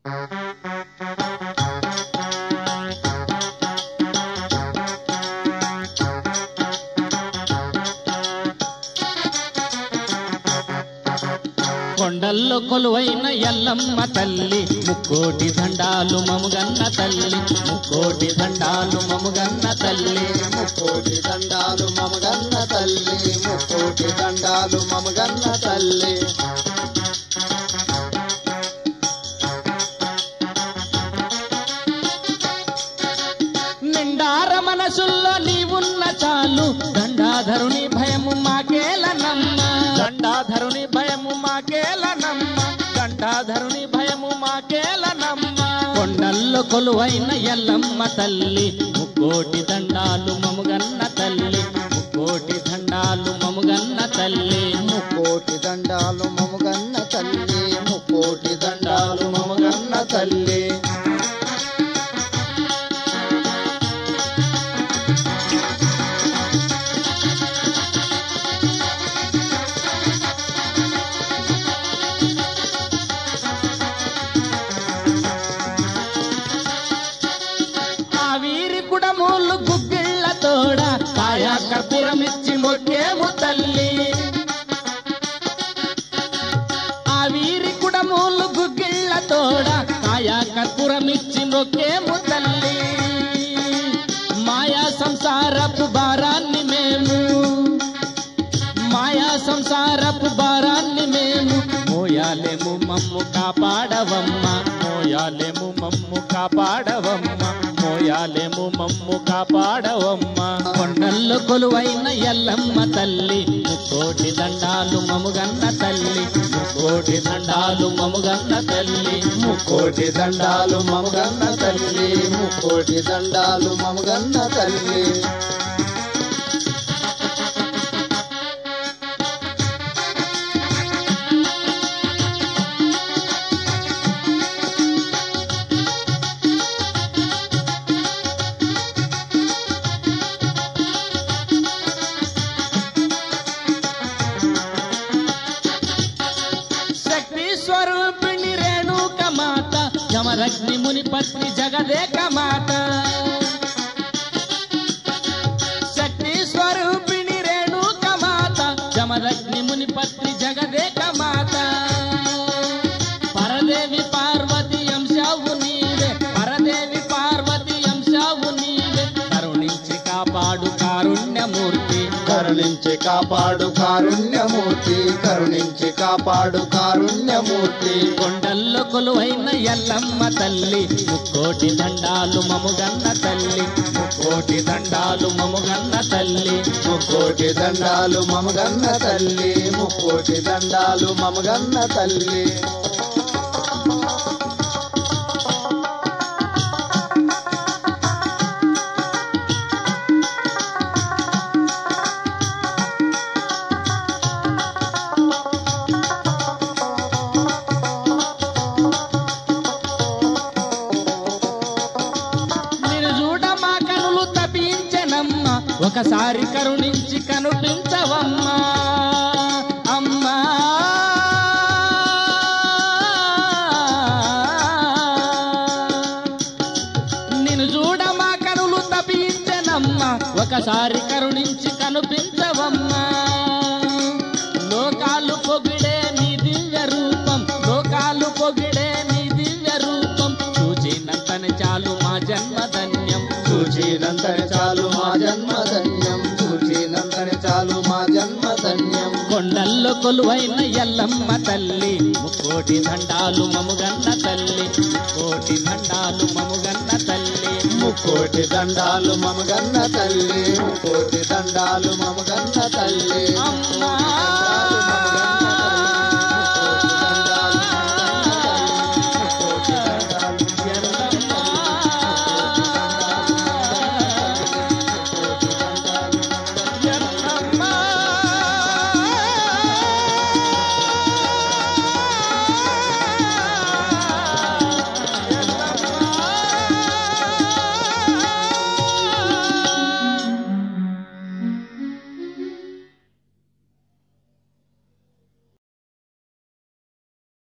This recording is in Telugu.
కొండల్లో కొలువైన ఎల్లమ్మ తల్లి ముక్కోటి దండాలు మముగన్న తల్లి ముక్కోటి దండాలు మముగన్న తల్లి ముక్కోటి దండాలు మమగన్న తల్లి ముక్కోటి దండాలు మమగన్న తల్లి నిండార మనసుల్లో నీవున్న చాలు దండాధరుని భయము మాకేలనమ్మ దండాధరుని భయము మాకేలనమ్మ దండాధరుని భయము మాకేలనమ్మ కొండల్లో కొలువైన ఎల్లమ్మ తల్లి ముక్కోటి దండాలు మముగన్న తల్లి ముక్కోటి దండాలు మముగన్న తల్లి ముక్కోటి దండాలు మమగన్న తల్లి ముక్కోటి దండాలు మమగన్న తల్లి ఆ వీరి కుడమూళ్ళు గుగ్గిళ్ళ తోడ కాయా కర్పూరమిచ్చి మొక్కేము తల్లి ఆ వీరి కుడమూళ్ళు గుగ్గిళ్ళ తోడ కాయా కర్పూరమిచ్చి మొక్కేము తల్లి మాయా సంసారపు భారాన్ని మేము మాయా సంసారపు భారాన్ని మేము మోయాలేము మమ్ము కాపాడవమ్మ మోయాలేము మమ్ము కాపాడవమ్మ మోయాలేము మమ్ము కాపాడవమ్మ కొండల్లో కొలువైన ఎల్లమ్మ తల్లి ముక్కోటి దండాలు మముగన్న తల్లి ముక్కోటి దండాలు మముగన్న తల్లి ముక్కోటి దండాలు మమగన్న తల్లి ముక్కోటి దండాలు మమగన్న తల్లి శక్తి స్వరూపిణి రేణుక మాత జమరగ్ని ముని పత్ని జగదేక మాత శక్తి స్వరూపిణి రేణుక మాత జమరగ్ని ముని పత్ని జగదేక మాత పరదేవి పార్వతి అంశావు నీవే పరదేవి పార్వతి అంశావు నీవే కరుణించి కాపాడు కారుణ్యమూర్తి కరుణించి కాపాడు కారుణ్యమూర్తి కరుణించి కాపాడు కారుణ్యమూర్తి కొండల్లో కొలువైన ఎల్లమ్మ తల్లి ముక్కోటి దండాలు మముగన్న తల్లి ముక్కోటి దండాలు మముగన్న తల్లి ముక్కోటి దండాలు మమగన్న తల్లి ముక్కోటి దండాలు మమగన్న తల్లి మీరు చూడ మా కనులు తపించనమ్మ ఒకసారి కరుణించి కనుపించవమ్మా అమ్మా నిన్ను చూడ మా కనులు తపించనమ్మ ఒకసారి కరుణించి కనుపించవమ్మా లోకాలు పొగిడే నీ దివ్య రూపం లోకాలు పొగిడే నీ దివ్య రూపం చూచినంతని చాలు మా జన్మధన్యం చూచినంతని చాలు మా జన్మ ధన్యం చూచినంతని చాలు మా జన్మ ధన్యం కొండల్లో కొలువైన ఎల్లమ్మ తల్లి ముక్కోటి దండాలు మముగన్న తల్లి కోటి దండాలు మముగన్న తల్లి ముక్కోటి దండాలు మమగన్న తల్లి ముక్కోటి దండాలు మమగన్న తల్లి అమ్మా